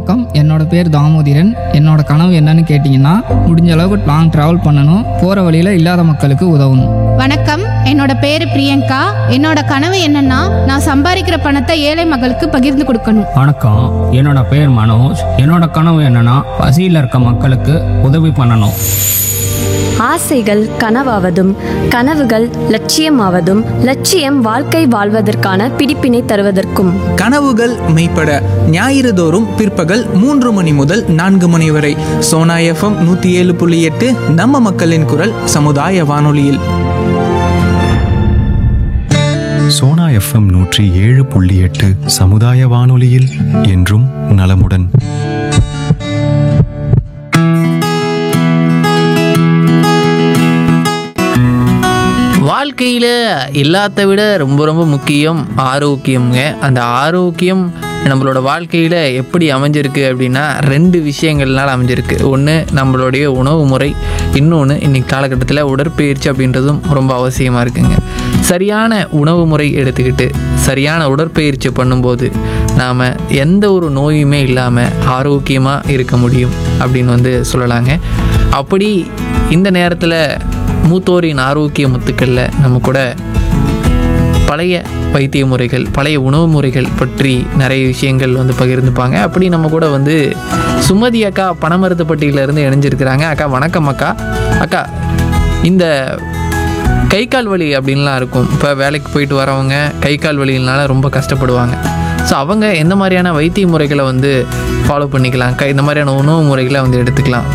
வணக்கம் என்னோட பேர் தாமோதிரன் என்னோட கனவு என்னன்னு கேட்டிங்கன்னா முடிஞ்ச அளவுக்கு லாங் ட்ராவல் பண்ணணும் போகிற வழியில் இல்லாத மக்களுக்கு உதவணும் வணக்கம் என்னோட பேரு பிரியங்கா என்னோட கனவு என்னன்னா நான் சம்பாதிக்கிற பணத்தை ஏழை மக்களுக்கு பகிர்ந்து கொடுக்கணும் வணக்கம் என்னோட பேர் மனோஜ் என்னோட கனவு என்னன்னா பசியில் இருக்க மக்களுக்கு உதவி பண்ணணும் ஆசைகள் கனவாவதும் கனவுகள் லட்சியமாவதும் லட்சியம் வாழ்க்கை வாழ்வதற்கான பிடிப்பினை தருவதற்கும் கனவுகள் மெய்ப்பட ஞாயிறு தோறும் பிற்பகல் மூன்று மணி முதல் நான்கு மணி வரை சோனா எஃப்எம் நூற்றி ஏழு புள்ளி எட்டு நம்ம மக்களின் குரல் சமுதாய வானொலியில் சோனா எஃப்எம் நூற்றி ஏழு புள்ளி எட்டு சமுதாய வானொலியில் என்றும் நலமுடன் வாழ்க்கையில் எல்லாத்த விட ரொம்ப ரொம்ப முக்கியம் ஆரோக்கியம்ங்க அந்த ஆரோக்கியம் நம்மளோட வாழ்க்கையில் எப்படி அமைஞ்சிருக்கு அப்படின்னா ரெண்டு விஷயங்கள்னால அமைஞ்சிருக்கு ஒன்று நம்மளுடைய உணவு முறை இன்னொன்று இன்னைக்கு காலகட்டத்தில் உடற்பயிற்சி அப்படின்றதும் ரொம்ப அவசியமாக இருக்குங்க சரியான உணவு முறை எடுத்துக்கிட்டு சரியான உடற்பயிற்சி பண்ணும்போது நாம் எந்த ஒரு நோயுமே இல்லாமல் ஆரோக்கியமாக இருக்க முடியும் அப்படின்னு வந்து சொல்லலாங்க அப்படி இந்த நேரத்தில் மூத்தோரின் ஆரோக்கிய முத்துக்களில் நம்ம கூட பழைய வைத்திய முறைகள் பழைய உணவு முறைகள் பற்றி நிறைய விஷயங்கள் வந்து பகிர்ந்துப்பாங்க அப்படி நம்ம கூட வந்து சுமதி அக்கா பணமருத்துப்பட்டியிலேருந்து இணைஞ்சிருக்கிறாங்க அக்கா வணக்கம் அக்கா அக்கா இந்த கை கால் வலி அப்படின்லாம் இருக்கும் இப்போ வேலைக்கு போயிட்டு வரவங்க கை கால் வலினால ரொம்ப கஷ்டப்படுவாங்க ஸோ அவங்க எந்த மாதிரியான வைத்திய முறைகளை வந்து ஃபாலோ பண்ணிக்கலாம் க- இந்த மாதிரியான உணவு முறைகளை வந்து எடுத்துக்கலாம்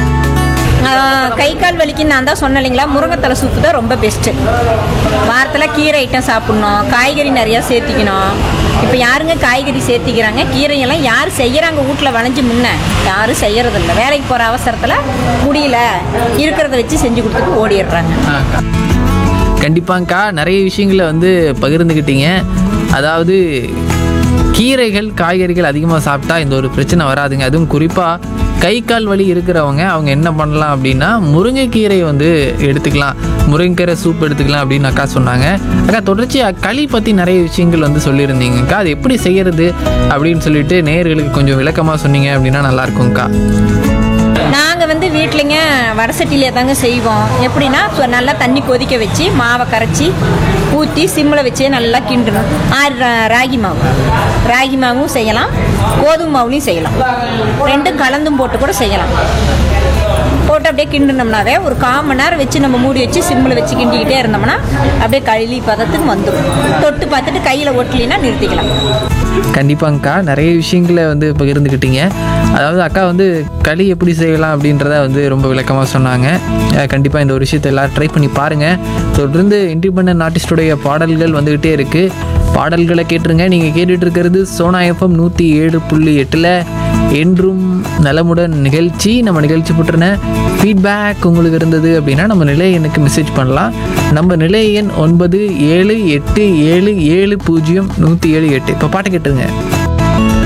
ஆஹ் கை கால் வலிக்கு நான் தான் சொன்னேன் இல்லைங்களா முருங்கைத்தலை சூப்பு தான் ரொம்ப பெஸ்ட்டு வாரத்தில் கீரை ஐட்டம் சாப்பிட்ணும் காய்கறி நிறையா சேர்த்திக்கணும் இப்போ யாருங்க காய்கறி சேர்த்திக்கிறாங்க கீரையெல்லாம் யார் செய்கிறாங்க வீட்டில் வளைஞ்சு முன்ன யாரும் செய்யறதில்ல வேலைக்கு போகிற அவசரத்தில் முடியல இருக்கிறத வச்சு செஞ்சு கொடுத்துட்டு ஓடிடுறாங்க கண்டிப்பாங்க்கா நிறைய விஷயங்களை வந்து பகிர்ந்துக்கிட்டீங்க அதாவது கீரைகள் காய்கறிகள் அதிகமாக சாப்பிட்டா இந்த ஒரு பிரச்சனை வராதுங்க அதுவும் குறிப்பாக கை கால் வலி இருக்கிறவங்க அவங்க என்ன பண்ணலாம் அப்படின்னா முருங்கைக்கீரை வந்து எடுத்துக்கலாம் முருங்கைக்கீரை சூப் எடுத்துக்கலாம் அப்படின்னு அக்கா சொன்னாங்க அக்கா தொடர்ச்சியாக களி பற்றி நிறைய விஷயங்கள் வந்து சொல்லியிருந்தீங்கக்கா அது எப்படி செய்யறது அப்படின்னு சொல்லிட்டு நேயர்களுக்கு கொஞ்சம் விளக்கமாக சொன்னீங்க அப்படின்னா நல்லா இருக்கும்க்கா நாங்கள் வந்து வீட்டிலைங்க வடசட்டியிலே தாங்க செய்வோம் எப்படின்னா சு- நல்லா தண்ணி கொதிக்க வச்சு மாவை கரைச்சி ஊற்றி சிம்மில் வச்சு நல்லா கிண்டணும் ஆறு ரா- ராகி மாவு ராகி மாவும் செய்யலாம் கோதுமை மாவுலையும் செய்யலாம் ரெண்டும் கலந்தும் போட்டு கூட செய்யலாம் போட்டு அப்படியே கிண்டினோம்னாவே ஒரு கால் மணி நேரம் வச்சு நம்ம மூடி வச்சு சிம்மில் வச்சு கிண்டிக்கிட்டே இருந்தோம்னா அப்படியே களி பதத்துக்கு வந்துடும் தொட்டு பார்த்துட்டு கையில் ஒட்டலினா நிறுத்திக்கலாம் கண்டிப்பாங்கக்கா நிறைய விஷயங்களை வந்து பகிர்ந்துக்கிட்டீங்க அதாவது அக்கா வந்து களி எப்படி செய்யலாம் அப்படின்றத வந்து ரொம்ப விளக்கமாக சொன்னாங்க கண்டிப்பாக இந்த ஒரு விஷயத்தை எல்லோரும் ட்ரை பண்ணி பாருங்கள் தொடர்ந்து இண்டிபெண்ட் ஆர்டிஸ்டுடைய பாடல்கள் வந்துக்கிட்டே இருக்குது பாடல்களை கேட்டுருங்க நீங்கள் கேட்டுட்டு இருக்கிறது சோனா எஃப்எம் நூற்றி ஏழு புள்ளி எட்டில் என்றும் நலமுடன் நிகழ்ச்சி நம்ம நிகழ்ச்சி போட்டுருன ஃபீட்பேக் உங்களுக்கு இருந்தது அப்படின்னா நம்ம நிலைய எண்ணுக்கு மெசேஜ் பண்ணலாம் நம்ம நிலைய எண் ஒன்பது ஏழு எட்டு ஏழு ஏழு பூஜ்ஜியம் நூற்றி ஏழு எட்டு இப்போ பாட்டு கேட்டுருங்க